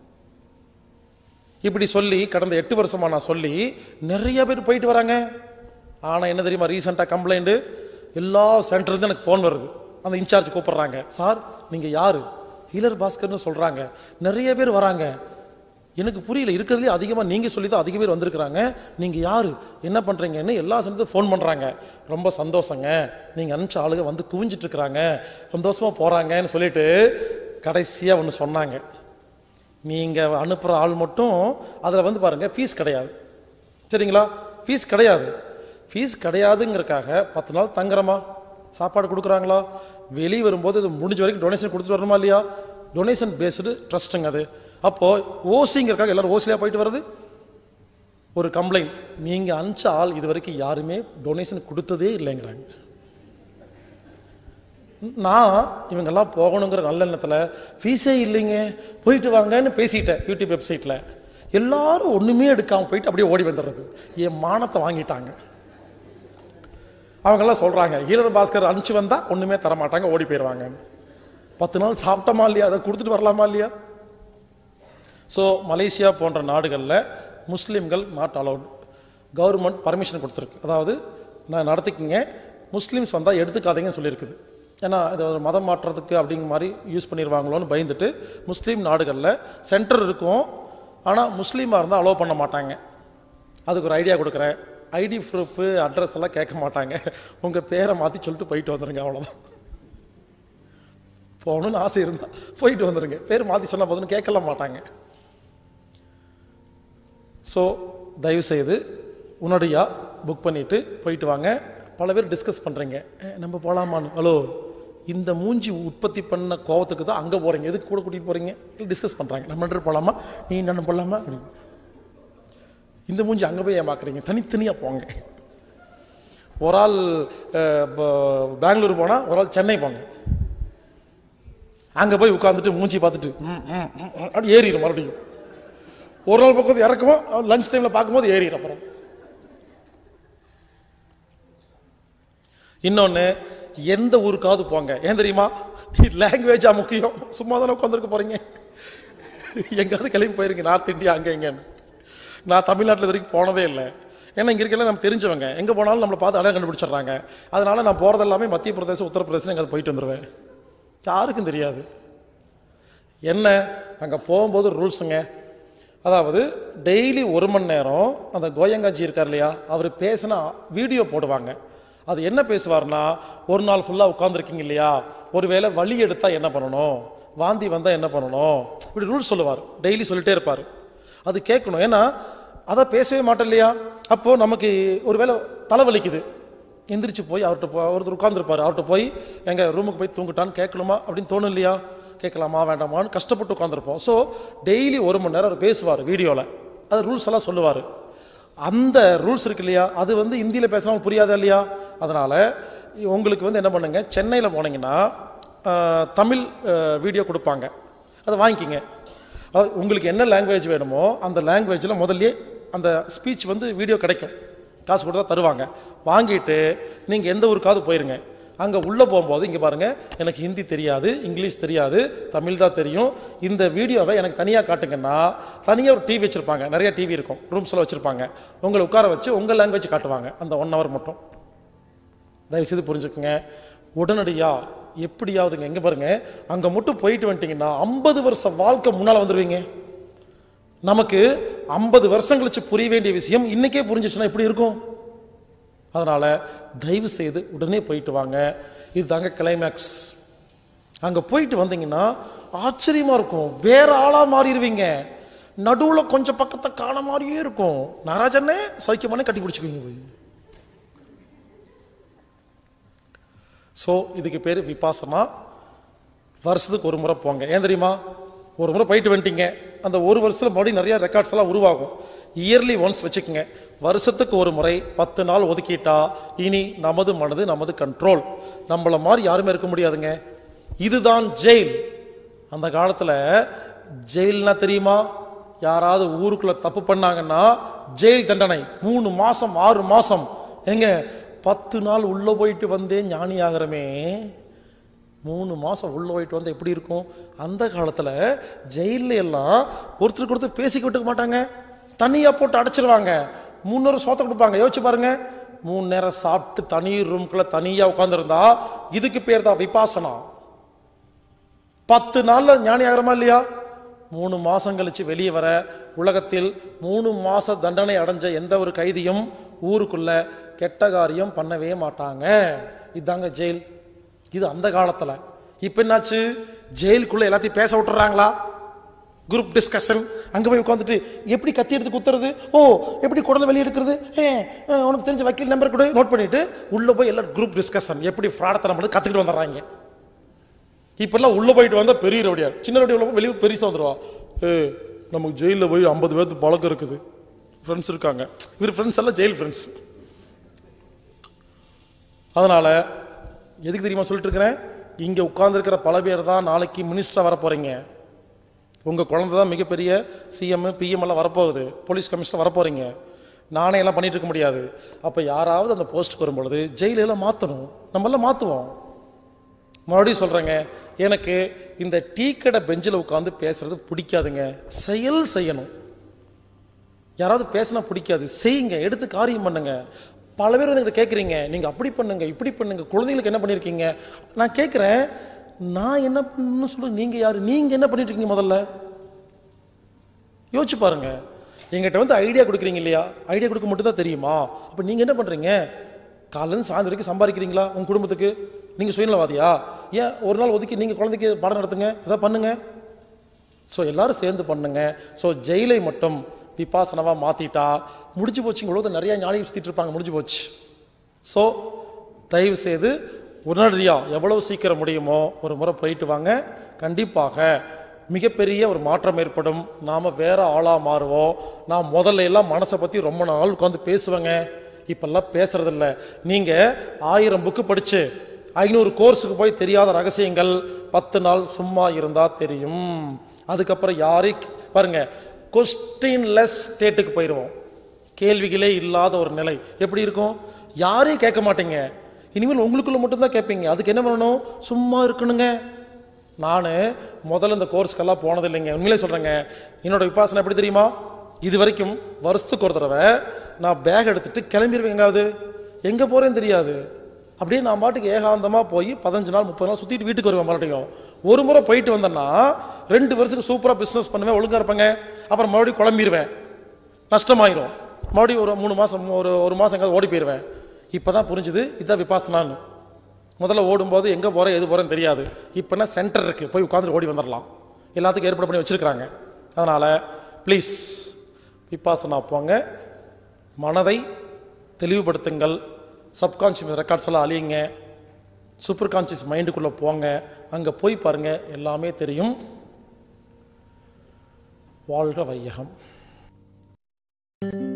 இப்படி சொல்லி கடந்த எட்டு வருஷமா நான் சொல்லி நிறைய பேர் போயிட்டு வராங்க ஆனால் என்ன தெரியுமா ரீசெண்டாக கம்ப்ளைண்ட்டு எல்லா சென்டர்லேருந்து எனக்கு ஃபோன் வருது அந்த இன்சார்ஜ் கூப்பிடுறாங்க சார் நீங்கள் யார் ஹீலர் பாஸ்கர்னு சொல்கிறாங்க நிறைய பேர் வராங்க எனக்கு புரியல இருக்கிறதுலே அதிகமாக நீங்கள் சொல்லி தான் அதிக பேர் வந்திருக்கிறாங்க நீங்கள் யார் என்ன பண்ணுறீங்கன்னு எல்லா சென்டரும் ஃபோன் பண்ணுறாங்க ரொம்ப சந்தோஷங்க நீங்கள் அனுப்பிச்ச ஆளுங்க வந்து குவிஞ்சிட்டு இருக்கிறாங்க சந்தோஷமாக போகிறாங்கன்னு சொல்லிட்டு கடைசியாக ஒன்று சொன்னாங்க நீங்கள் அனுப்புகிற ஆள் மட்டும் அதில் வந்து பாருங்கள் ஃபீஸ் கிடையாது சரிங்களா ஃபீஸ் கிடையாது ஃபீஸ் கிடையாதுங்கிறக்காக பத்து நாள் தங்குறோமா சாப்பாடு கொடுக்குறாங்களா வெளியே வரும்போது இது முடிஞ்ச வரைக்கும் டொனேஷன் கொடுத்துட்டு வரணுமா இல்லையா டொனேஷன் பேஸ்டு ட்ரஸ்ட்டுங்க அது அப்போது ஓசிங்கிறக்காக எல்லாரும் ஓசிலியாக போயிட்டு வருது ஒரு கம்ப்ளைண்ட் நீங்கள் அனுப்பிச்ச ஆள் இது வரைக்கும் யாருமே டொனேஷன் கொடுத்ததே இல்லைங்கிறாங்க நான் இவங்கெல்லாம் போகணுங்கிற நல்ல எண்ணத்தில் ஃபீஸே இல்லைங்க போயிட்டு வாங்கன்னு பேசிட்டேன் யூடியூப் வெப்சைட்டில் எல்லாரும் ஒன்றுமே எடுக்காமல் போயிட்டு அப்படியே ஓடி வந்துடுறது என் மானத்தை வாங்கிட்டாங்க அவங்கெல்லாம் சொல்கிறாங்க ஈரர் பாஸ்கர் அனுப்பிச்சு வந்தால் ஒன்றுமே தர மாட்டாங்க ஓடி போயிடுவாங்க பத்து நாள் சாப்பிட்டோமா இல்லையா அதை கொடுத்துட்டு வரலாமா இல்லையா ஸோ மலேசியா போன்ற நாடுகளில் முஸ்லீம்கள் நாட் அலவுட் கவர்மெண்ட் பர்மிஷன் கொடுத்துருக்கு அதாவது நான் நடத்திக்கிங்க முஸ்லீம்ஸ் வந்தால் எடுத்துக்காதீங்கன்னு சொல்லியிருக்குது ஏன்னா இது ஒரு மதம் மாற்றுறதுக்கு அப்படிங்கிற மாதிரி யூஸ் பண்ணிடுவாங்களோன்னு பயந்துட்டு முஸ்லீம் நாடுகளில் சென்டர் இருக்கும் ஆனால் முஸ்லீமாக இருந்தால் அலோவ் பண்ண மாட்டாங்க அதுக்கு ஒரு ஐடியா கொடுக்குறேன் ஐடி ப்ரூஃபு அட்ரஸ் எல்லாம் கேட்க மாட்டாங்க உங்கள் பேரை மாற்றி சொல்லிட்டு போயிட்டு வந்துடுங்க அவ்வளோதான் போகணும்னு ஆசை இருந்தால் போயிட்டு வந்துடுங்க பேர் மாற்றி சொன்னால் போதுன்னு கேட்கலாம் மாட்டாங்க ஸோ தயவுசெய்து உடனடியாக புக் பண்ணிவிட்டு போயிட்டு வாங்க பல பேர் டிஸ்கஸ் பண்ணுறீங்க நம்ம போகலாமான்னு ஹலோ இந்த மூஞ்சி உற்பத்தி பண்ண கோவத்துக்கு தான் அங்கே போகிறீங்க எதுக்கு கூட கூட்டிகிட்டு போகிறீங்க இல்லை டிஸ்கஸ் பண்ணுறாங்க நம்ம ரெண்டு பேரும் போகலாமா நீ என்ன போகலாமா அப்படின்னு இந்த மூஞ்சி அங்கே போய் ஏன் பார்க்குறீங்க தனித்தனியாக போங்க ஒரு ஆள் அஹ், ப- பெங்களூர் போனால் ஒரு ஆள் சென்னை போங்க அங்கே போய் உட்காந்துட்டு மூஞ்சி பார்த்துட்டு ம், ம், ம், ம், அப்படி ஏறிடும் மறுபடியும் ஒரு நாள் பக்கத்து இறக்குவோம் லஞ்ச் டைமில் பார்க்கும்போது ஏறிடும் அப்புறம் இன்னொன்று எந்த ஊருக்காவது போங்க ஏன் தெரியுமா லாங்குவேஜா முக்கியம் சும்மா தானே உட்காந்துருக்க போறீங்க எங்காவது கிளம்பி போயிருங்க நார்த் இந்தியா அங்கே எங்கன்னு நான் தமிழ்நாட்டில் வரைக்கும் போனதே இல்லை ஏன்னா இங்கே இருக்கலாம் நம்ம தெரிஞ்சவங்க எங்கே போனாலும் நம்மளை பார்த்து அடையாளம் கண்டுபிடிச்சிடுறாங்க அதனால நான் போகிறது எல்லாமே மத்திய பிரதேசம் உத்தரப்பிரதேசம் எங்கே போயிட்டு வந்துடுவேன் யாருக்கும் தெரியாது என்ன அங்கே போகும்போது ரூல்ஸுங்க அதாவது டெய்லி ஒரு மணி நேரம் அந்த கோயங்காஜி இருக்கார் இல்லையா அவர் பேசினா வீடியோ போடுவாங்க அது என்ன பேசுவார்னா ஒரு நாள் ஃபுல்லாக உட்காந்துருக்கீங்க இல்லையா ஒருவேளை வலி எடுத்தால் என்ன பண்ணணும் வாந்தி வந்தால் என்ன பண்ணணும் இப்படி ரூல்ஸ் சொல்லுவார் டெய்லி சொல்லிட்டே இருப்பார் அது கேட்கணும் ஏன்னா அதை பேசவே மாட்டோம் இல்லையா அப்போது நமக்கு ஒருவேளை தலைவலிக்குது எந்திரிச்சு போய் அவர்கிட்ட போ ஒருத்தர் உட்காந்துருப்பார் அவர்கிட்ட போய் எங்கள் ரூமுக்கு போய் தூங்கிட்டான்னு கேட்கணுமா அப்படின்னு தோணும் இல்லையா கேட்கலாமா வேண்டாமான்னு கஷ்டப்பட்டு உட்காந்துருப்போம் ஸோ டெய்லி ஒரு மணி நேரம் அவர் பேசுவார் வீடியோவில் அது ரூல்ஸ் எல்லாம் சொல்லுவார் அந்த ரூல்ஸ் இருக்கு இல்லையா அது வந்து இந்தியில் பேசினாலும் புரியாதா இல்லையா அதனால் உங்களுக்கு வந்து என்ன பண்ணுங்க சென்னையில் போனீங்கன்னா ஆஹ், தமிழ் வீடியோ கொடுப்பாங்க அதை வாங்கிக்கிங்க அது உங்களுக்கு என்ன லாங்குவேஜ் வேணுமோ அந்த லாங்குவேஜில் முதல்லயே அந்த ஸ்பீச் வந்து வீடியோ கிடைக்கும் காசு கொடுத்தா தருவாங்க வாங்கிட்டு நீங்கள் எந்த ஊருக்காவது போயிருங்க அங்கே உள்ளே போகும்போது இங்கே பாருங்கள் எனக்கு ஹிந்தி தெரியாது இங்கிலீஷ் தெரியாது தமிழ் தான் தெரியும் இந்த வீடியோவை எனக்கு தனியாக காட்டுங்கன்னா தனியாக ஒரு டிவி வச்சுருப்பாங்க நிறைய டிவி இருக்கும் ரூம்ஸில் வச்சுருப்பாங்க உங்களை உட்கார வச்சு உங்கள் லாங்குவேஜ் காட்டுவாங்க அந்த ஒன் ஹவர் மட்டும் தயவுசெய்து புரிஞ்சுக்குங்க உடனடியாக எப்படியாவதுங்க எங்கே பாருங்க அங்கே மட்டும் போயிட்டு வந்துட்டீங்கன்னா ஐம்பது வருஷ வாழ்க்கை முன்னால் வந்துடுவீங்க நமக்கு ஐம்பது வருஷம் கழிச்சு புரிய வேண்டிய விஷயம் இன்னைக்கே புரிஞ்சிச்சுன்னா எப்படி இருக்கும் அதனால தயவு செய்து உடனே போயிட்டு வாங்க இதுதாங்க கிளைமேக்ஸ் அங்க போயிட்டு வந்தீங்கன்னா ஆச்சரியமா இருக்கும் வேற ஆளா மாறிடுவீங்க நடுவுல கொஞ்சம் பக்கத்தை காண மாதிரியே இருக்கும் நாராஜனே சைக்கியமானே கட்டி பிடிச்சிக்குவீங்க போய் ஸோ இதுக்கு பேர் விபாசனா வருஷத்துக்கு ஒரு முறை போங்க ஏன் தெரியுமா ஒரு முறை போயிட்டு வந்துட்டீங்க அந்த ஒரு வருஷத்தில் மறுபடியும் நிறைய ரெக்கார்ட்ஸ் எல்லாம் உருவாகும் இயர்லி ஒன்ஸ் வச்சுக்கோங்க வருஷத்துக்கு ஒரு முறை பத்து நாள் ஒதுக்கிட்டா இனி நமது மனது நமது கண்ட்ரோல் நம்மள மாதிரி யாருமே இருக்க முடியாதுங்க இதுதான் ஜெயில் அந்த காலத்தில் ஜெயில்னா தெரியுமா யாராவது ஊருக்குள்ள தப்பு பண்ணாங்கன்னா ஜெயில் தண்டனை மூணு மாசம் ஆறு மாசம் எங்க பத்து நாள் உள்ள போயிட்டு வந்தே ஞானி ஆகிறமே மூணு மாசம் உள்ள போயிட்டு வந்து எப்படி இருக்கும் அந்த காலத்துல ஜெயில்ல எல்லாம் ஒருத்தருக்கு ஒருத்தர் பேசிக்கிட்டு மாட்டாங்க தனியா போட்டு அடைச்சிருவாங்க மூணு நேரம் சோத்த கொடுப்பாங்க யோசிச்சு பாருங்க மூணு நேரம் சாப்பிட்டு தனி ரூம்குள்ள தனியா உட்காந்துருந்தா இதுக்கு பேர் தான் விபாசனா பத்து நாள்ல ஞானி ஆகிறமா இல்லையா மூணு மாசம் கழிச்சு வெளியே வர உலகத்தில் மூணு மாச தண்டனை அடைஞ்ச எந்த ஒரு கைதியும் ஊருக்குள்ள கெட்ட காரியம் பண்ணவே மாட்டாங்க இதாங்க ஜெயில் இது அந்த காலத்துல இப்ப என்னாச்சு ஜெயிலுக்குள்ள எல்லாத்தையும் பேச விட்டுறாங்களா குரூப் டிஸ்கஷன் அங்க போய் உட்காந்துட்டு எப்படி கத்தி எடுத்து குத்துறது ஓ எப்படி குடலை வெளியே எடுக்கிறது ஏ ஆ, உனக்கு தெரிஞ்ச வக்கீல் நம்பர் கூட நோட் பண்ணிட்டு உள்ள போய் எல்லாரும் குரூப் டிஸ்கஷன் எப்படி ஃப்ராடத்தனம் பண்ணி கத்துக்கிட்டு வந்துடுறாங்க இப்பெல்லாம் உள்ள போயிட்டு வந்தா பெரிய ரவுடியார் சின்ன ரவுடி உள்ள போய் வெளியே பெருசா வந்துருவா ஏ நமக்கு ஜெயிலில் போய் ஐம்பது பேர்த்து பழக்கம் இருக்குது ஃப்ரெண்ட்ஸ் இருக்காங்க இவர் ஃப்ரெண்ட்ஸ் எல்லாம் ஜெயில் ஃப்ரெண்ட்ஸ் அதனால எதுக்கு தெரியுமா சொல்லிட்டு இருக்கிறேன் இங்க உட்கார்ந்துருக்கிற பல பேர் தான் நாளைக்கு மினிஸ்டரா வர போறீங்க உங்க குழந்தை தான் மிகப்பெரிய சிஎம் பிஎம் எல்லாம் வரப்போகுது போலீஸ் கமிஷனர் வரப்போறீங்க நானே எல்லாம் பண்ணிட்டு இருக்க முடியாது அப்ப யாராவது அந்த போஸ்ட்டுக்கு வரும் பொழுது ஜெயிலெல்லாம் மாற்றணும் நம்ம எல்லாம் மாற்றுவோம் மறுபடியும் சொல்கிறேங்க எனக்கு இந்த டீ கடை பெஞ்சில் உட்காந்து பேசுறது பிடிக்காதுங்க செயல் செய்யணும் யாராவது பேசினா பிடிக்காது செய்யுங்க எடுத்து காரியம் பண்ணுங்க பல பேர் வந்து என்கிட்ட கேட்குறீங்க நீங்கள் அப்படி பண்ணுங்க இப்படி பண்ணுங்க குழந்தைங்களுக்கு என்ன பண்ணியிருக்கீங்க நான் கேட்குறேன் நான் என்ன பண்ணணும்னு சொல்லி நீங்கள் யார் நீங்கள் என்ன பண்ணிட்டு இருக்கீங்க முதல்ல யோசிச்சு பாருங்க எங்கிட்ட வந்து ஐடியா கொடுக்குறீங்க இல்லையா ஐடியா கொடுக்க மட்டும் தான் தெரியுமா அப்போ நீங்கள் என்ன பண்ணுறீங்க காலையிலேருந்து சாயந்தரம் வரைக்கும் சம்பாதிக்கிறீங்களா உங்கள் குடும்பத்துக்கு நீங்கள் சுயநலவாதியா ஏன் ஒரு நாள் ஒதுக்கி நீங்கள் குழந்தைக்கு பாடம் நடத்துங்க இதை பண்ணுங்க ஸோ எல்லாரும் சேர்ந்து பண்ணுங்க ஸோ ஜெயிலை மட்டும் விபாசனவா மாற்றிட்டா முடிஞ்சு போச்சு உலகத்தில் நிறைய ஞானிகள் சுற்றிட்டு இருப்பாங்க முடிஞ்சு போச்சு ஸோ தயவு செய்து உடனடியாக எவ்வளவு சீக்கிரம் முடியுமோ ஒரு முறை போயிட்டு வாங்க கண்டிப்பாக மிகப்பெரிய ஒரு மாற்றம் ஏற்படும் நாம் வேற ஆளாக மாறுவோம் நான் முதல்ல எல்லாம் மனசை பற்றி ரொம்ப நாள் உட்காந்து பேசுவேங்க இப்பெல்லாம் பேசுறதில்ல நீங்கள் ஆயிரம் புக்கு படித்து ஐநூறு கோர்ஸுக்கு போய் தெரியாத ரகசியங்கள் பத்து நாள் சும்மா இருந்தால் தெரியும் அதுக்கப்புறம் யாரை பாருங்க கொஸ்டின்லெஸ் ஸ்டேட்டுக்கு போயிடுவோம் கேள்விகளே இல்லாத ஒரு நிலை எப்படி இருக்கும் யாரையும் கேட்க மாட்டீங்க இனிமேல் உங்களுக்குள்ள மட்டும்தான் கேட்பீங்க அதுக்கு என்ன பண்ணணும் சும்மா இருக்கணுங்க நான் முதல்ல இந்த கோர்ஸ்க்கெல்லாம் போனது இல்லைங்க உண்மையிலே சொல்கிறேங்க என்னோட விபாசனை எப்படி தெரியுமா இது வரைக்கும் வருஷத்துக்கு ஒரு தடவை நான் பேக் எடுத்துட்டு கிளம்பிடுவேன் எங்காவது எங்கே போகிறேன்னு தெரியாது அப்படியே நான் பாட்டுக்கு ஏகாந்தமாக போய் பதினஞ்சு நாள் முப்பது நாள் சுற்றிட்டு வீட்டுக்கு வருவேன் மறுபடியும் ஒரு முறை போயிட்டு வந்தேன்னா ரெண்டு வருஷத்துக்கு சூப்பராக பிஸ்னஸ் பண்ணுவேன் ஒழுங்காக இருப்பேங்க அப்புறம் மறுபடியும் குழம்பிடுவேன் நஷ்டமாயிரும் மறுபடியும் ஒரு மூணு மாதம் ஒரு ஒரு மாதம் எங்கேயாவது ஓடி போயிடுவேன் இப்போ தான் புரிஞ்சுது இதான் விபாசனான்னு முதல்ல ஓடும்போது எங்கே போகிறேன் எது போகிறேன்னு தெரியாது இப்போனா சென்டர் இருக்குது போய் உட்காந்துட்டு ஓடி வந்துடலாம் எல்லாத்துக்கும் ஏற்பாடு பண்ணி வச்சுருக்கிறாங்க அதனால் ப்ளீஸ் விபாசனா போங்க மனதை தெளிவுபடுத்துங்கள் சப்கான்ஷியஸ் ரெக்கார்ட்ஸ் எல்லாம் அழியுங்க சூப்பர் கான்ஷியஸ் மைண்டுக்குள்ளே போங்க அங்கே போய் பாருங்கள் எல்லாமே தெரியும் வாழ்க வையகம்